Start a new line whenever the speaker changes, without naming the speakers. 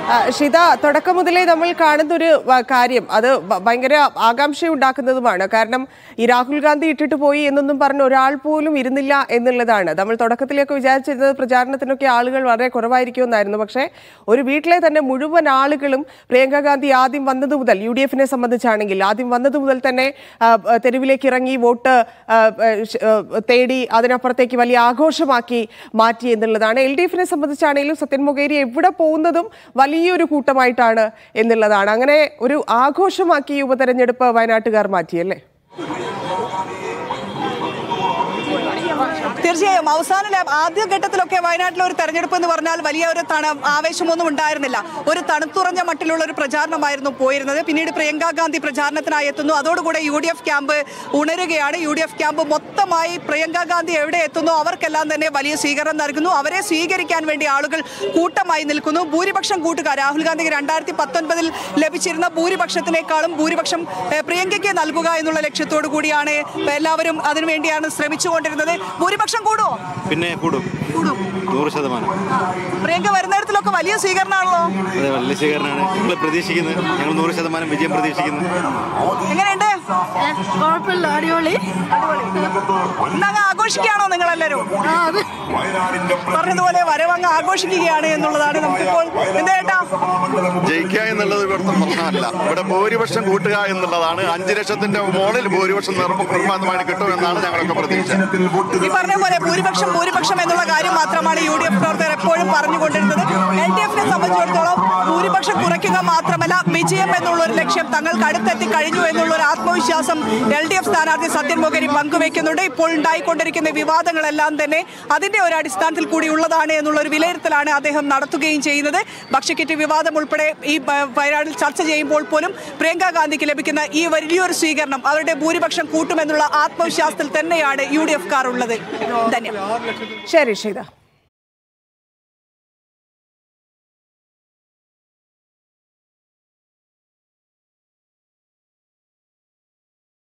ആ, ഷിത തുടക്കം മുതലേ നമ്മൾ കാണുന്ന ഒരു വ- കാര്യം അത് ഭ- ഭയങ്കര ആകാംക്ഷ ഉണ്ടാക്കുന്നതുമാണ് കാരണം ഈ രാഹുൽ ഗാന്ധി ഇട്ടിട്ട് പോയി എന്നൊന്നും പറഞ്ഞ് ഒരാൾ പോലും ഇരുന്നില്ല എന്നുള്ളതാണ് നമ്മൾ തുടക്കത്തിലൊക്കെ വിചാരിച്ചിരുന്നത് പ്രചാരണത്തിനൊക്കെ ആളുകൾ വളരെ കുറവായിരിക്കുമെന്നായിരുന്നു പക്ഷേ ഒരു വീട്ടിലെ തന്നെ മുഴുവൻ ആളുകളും പ്രിയങ്ക ഗാന്ധി ആദ്യം വന്നത് മുതൽ യു ഡി എഫിനെ സംബന്ധിച്ചാണെങ്കിൽ ആദ്യം വന്നത് മുതൽ തന്നെ ആ, ആ, തെരുവിലേക്ക് ഇറങ്ങി വോട്ട് ആ, ആ, ഷ്- ആ, തേടി അതിനപ്പുറത്തേക്ക് വലിയ ആഘോഷമാക്കി മാറ്റി എന്നുള്ളതാണ് എൽ ഡി എഫിനെ സംബന്ധിച്ചാണെങ്കിലും സത്യൻ മൊകേരി എവിടെ പോകുന്നതും വലിയൊരു കൂട്ടമായിട്ടാണ് എന്നുള്ളതാണ് അങ്ങനെ ഒരു ആഘോഷമാക്കി ഈ ഉപതെരഞ്ഞെടുപ്പ് വയനാട്ടുകാർ മാറ്റിയല്ലേ
തീർച്ചയായും അവസാന ലാ- ആദ്യ ഘട്ടത്തിലൊക്കെ വയനാട്ടിലെ ഒരു തെരഞ്ഞെടുപ്പ് എന്ന് പറഞ്ഞാൽ വലിയ ഒരു തണ ആവേശമൊന്നും ഉണ്ടായിരുന്നില്ല ഒരു തണുത്തുറഞ്ഞ മട്ടിലുള്ള ഒരു പ്രചാരണമായിരുന്നു പോയിരുന്നത് പിന്നീട് പ്രിയങ്ക ഗാന്ധി പ്രചാരണത്തിനായി എത്തുന്നു അതോടുകൂടെ യു ഡി എഫ് ക്യാമ്പ് ഉണരുകയാണ് യു ഡി എഫ് ക്യാമ്പ് മൊത്തമായി പ്രിയങ്ക ഗാന്ധി എവിടെ എത്തുന്നു അവർക്കെല്ലാം തന്നെ വലിയ സ്വീകരണം നൽകുന്നു അവരെ സ്വീകരിക്കാൻ വേണ്ടി ആളുകൾ കൂട്ടമായി നിൽക്കുന്നു ഭൂരിപക്ഷം കൂട്ടുകാർ രാഹുൽ ഗാന്ധിക്ക് രണ്ടായിരത്തി പത്തൊൻപതിൽ ലഭിച്ചിരുന്ന ഭൂരിപക്ഷത്തിനേക്കാളും ഭൂരിപക്ഷം ഏഹ്, പ്രിയങ്കയ്ക്ക് നൽകുക എന്നുള്ള ലക്ഷ്യത്തോടു കൂടിയാണ് എല്ലാവരും അതിനുവേണ്ടിയാണ് ശ്രമിച്ചുകൊണ്ടിരുന്നത് ഭൂരിപക്ഷം കൂടുമോ
പിന്നെ കൂടും
കൂടും
നൂറ് ശതമാനം
പ്രിയങ്ക വരുന്നിടത്തിലൊക്കെ വലിയ സ്വീകരണമാണല്ലോ
അതെ വലിയ സ്വീകരണമാണ് ഞങ്ങൾ പ്രതീക്ഷിക്കുന്നത് ഞങ്ങൾ നൂറ് ശതമാനം വിജയം പ്രതീക്ഷിക്കുന്നു
എങ്ങനെയുണ്ട്
കുഴപ്പമില്ല അടിപൊളി
ഇന്നങ്ങ് ആഘോഷിക്കുകയാണോ നിങ്ങളെല്ലാവരും പറഞ്ഞതുപോലെ വരവങ്ങ് ആഘോഷിക്കുകയാണ് എന്നുള്ളതാണ് നമുക്കിപ്പോൾ എന്താ ചേട്ടാ
ജയിക്കുക എന്നുള്ളത് ഇവിടുത്തെ പ്രശ്നമല്ല ഇവിടെ ഭൂരിപക്ഷം കൂട്ടുക എന്നുള്ളതാണ് അഞ്ചു ലക്ഷത്തിന്റെ മുകളിൽ ഭൂരിപക്ഷം നിർബന്ധമായി കിട്ടുമെന്നാണ് ഞങ്ങളൊക്കെ പ്രതീക്ഷ
ഈ പറഞ്ഞ പോലെ ഭൂരിപക്ഷം ഭൂരിപക്ഷം എന്നുള്ള കാര്യം മാത്രമാണ് യു ഡി എഫ് പ്രവർത്തകർ എപ്പോഴും പറഞ്ഞുകൊണ്ടിരുന്നത് എൽ ഡി എഫിനെ സംബന്ധിച്ചിടത്തോളം ഭൂരിപക്ഷം കുറയ്ക്കുക മാത്രമല്ല വിജയം എന്നുള്ള ഒരു ലക്ഷ്യം തങ്ങൾക്ക് അടുത്തെത്തി കഴിഞ്ഞു എന്നുള്ള ഒരു ആത്മവിശ്വാസം എൽ ഡി എഫ് സ്ഥാനാർത്ഥി സത്യൻ മൊകരി പങ്കുവെക്കുന്നുണ്ട് ഇപ്പോൾ ഉണ്ടായിക്കൊണ്ടിരിക്കുന്ന വിവാദങ്ങളെല്ലാം തന്നെ അതിന്റെ ഒരു അടിസ്ഥാനത്തിൽ കൂടി ഉള്ളതാണ് എന്നുള്ള ഒരു വിലയിരുത്തലാണ് അദ്ദേഹം നടത്തുകയും ചെയ്യുന്നത് ഭക്ഷ്യക്കിറ്റ് വിവാദം ഉൾപ്പെടെ ഈ പ- വയനാട്ടിൽ ചർച്ച ചെയ്യുമ്പോൾ പോലും പ്രിയങ്ക ഗാന്ധിക്ക് ലഭിക്കുന്ന ഈ വലിയൊരു സ്വീകരണം അവരുടെ ഭൂരിപക്ഷം കൂട്ടുമെന്നുള്ള ആത്മവിശ്വാസത്തിൽ തന്നെയാണ് യു ഡി എഫ് കാർ ഉള്ളത് ധന്യം
ശരി ഷിത